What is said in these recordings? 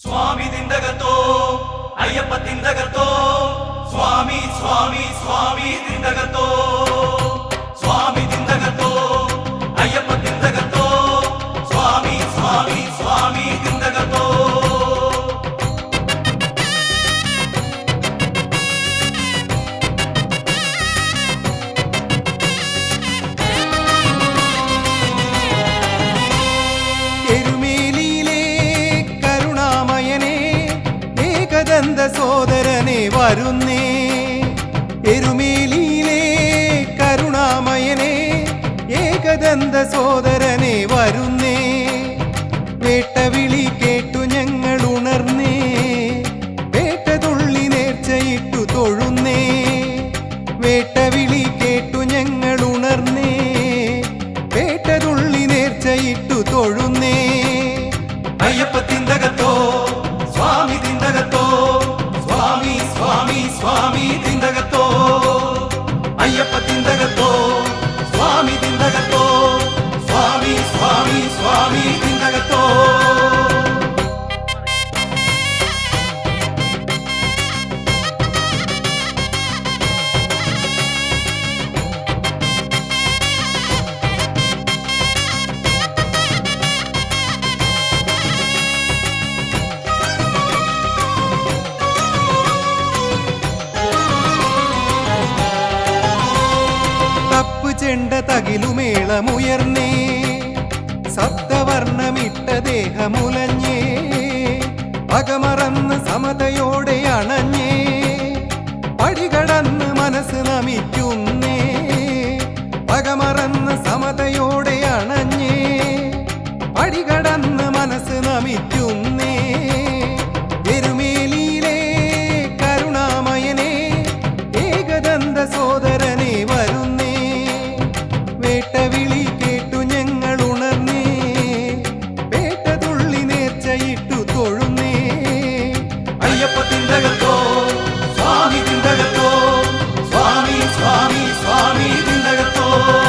സ്വാമി തിന്തകത്തോ അയ്യപ്പ തിന്തകത്തോ സ്വാമി സ്വാമി സ്വാമി തിന്തകത്തോ സ്വാമി തിന്തകത്തോ അയ്യപ്പ തിന്തകത്തോ സ്വാമി സ്വാമി സ്വാമി തിന്തകത്തോ എരുമേലിയിലെ കരുണാമയനെ ഏകദന്ത സോദരനെ വരുന്നേ എരുമേലിയിലെ കരുണാമയനെ ഏകദന്ത സോദരനെ വരുന്നേ വേട്ടവിളി കേട്ടു ഞങ്ങൾ ഉണർന്നേ വേട്ടതുള്ളി നേർച്ചയിട്ടു തൊഴുന്നേ വേട്ടവിളി കേട്ടു ഞങ്ങൾ ഉണർന്നേ വേട്ടതുള്ളി നേർച്ചയിട്ടു തൊഴുന്നേ അയ്യപ്പ തിന്തകത്തോ സ്വാമി തിന്തകത്തോ സ്വാമി സ്വാമി സ്വാമി തിന്തകത്തോ അയ്യപ്പ തിന്തകത്തോ സ്വാമി തിന്തകത്തോ സ്വാമി സ്വാമി സ്വാമി തിന്തകത്തോ തപ്പു ചെണ്ട തകിലുമേളമുയർന്നേ സപ്തവർണ്ണമിട്ട ദേഹമുലഞ്ഞേ പകമറന്ന് സമതയോടെ അണഞ്ഞേ പടികടന്ന് മനസ്സ് നമിക്കുന്നേ പകമറന്ന് സമതയോടെ അണഞ്ഞേ പടികടന്ന് മനസ്സ് നമിക്കുന്നേ എരുമേലിയിലെ കരുണാമയനെ ഏകദന്ത സോദരനെ വരുന്നേ വേട്ടവിളി കേട്ടു ഞങ്ങൾ ഉണർന്നേ വേട്ടതുള്ളി നേർച്ചയിട്ടു തൊഴുന്നേ അയ്യപ്പ തിന്തകത്തോ സ്വാമി തിന്തകത്തോ സ്വാമി സ്വാമി സ്വാമി തിന്തകത്തോ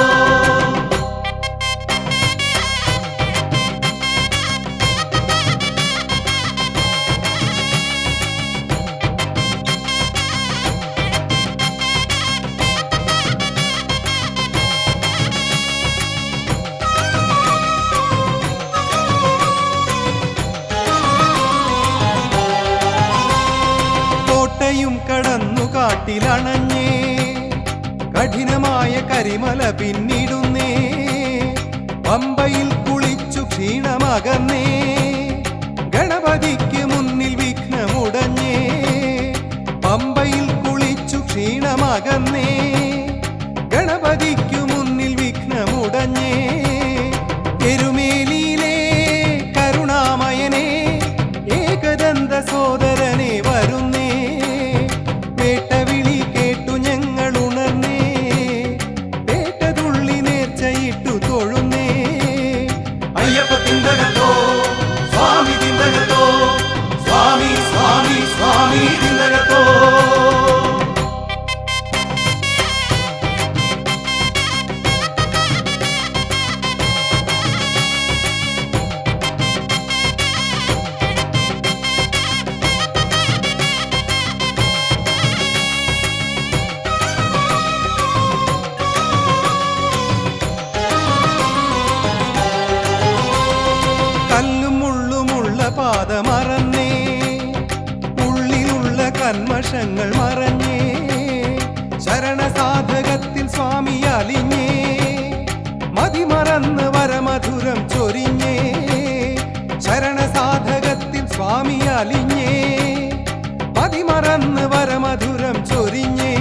കോട്ടയും കടന്നു കാട്ടിലണഞ്ഞേ കഠിനമായ കരിമല പിന്നിടുന്നേ പമ്പയിൽ കുളിച്ചു ക്ഷീണമകന്നേ ഗണപതിക്ക് മുന്നിൽ വിഘ്നമുടഞ്ഞേ പമ്പയിൽ കുളിച്ചു ക്ഷീണമകന്നേ ഗണപതിക്കു മുന്നിൽ വിഘ്നമുടഞ്ഞേ എരുമേലിയിലെ കരുണാമയനെ ഏകദന്ത സോദരനെ വരുന്നേ വേട്ടവിളി കേട്ടു ഞങ്ങൾ ഉണർന്നേ വേട്ടതുള്ളി നേർച്ചയിട്ടു തൊഴുന്നേ അയ്യപ്പ തിന്തകത്തോ സ്വാമി തിന്തകത്തോ സ്വാമി സ്വാമി സ്വാമി തിന്തകത്തോ കല്ലും മുള്ളുമുള്ള പാത മറന്നേ ഉള്ളിലുള്ള കന്മഷങ്ങൾ മറഞ്ഞേ ശരണസാധകത്തിൽ സ്വാമി അലിഞ്ഞേ മതിമറന്ന് വരമധുരം ചൊരിഞ്ഞേ ശരണസാധകത്തിൽ സ്വാമി അലിഞ്ഞേ മതിമറന്ന് വരമധുരം ചൊരിഞ്ഞേ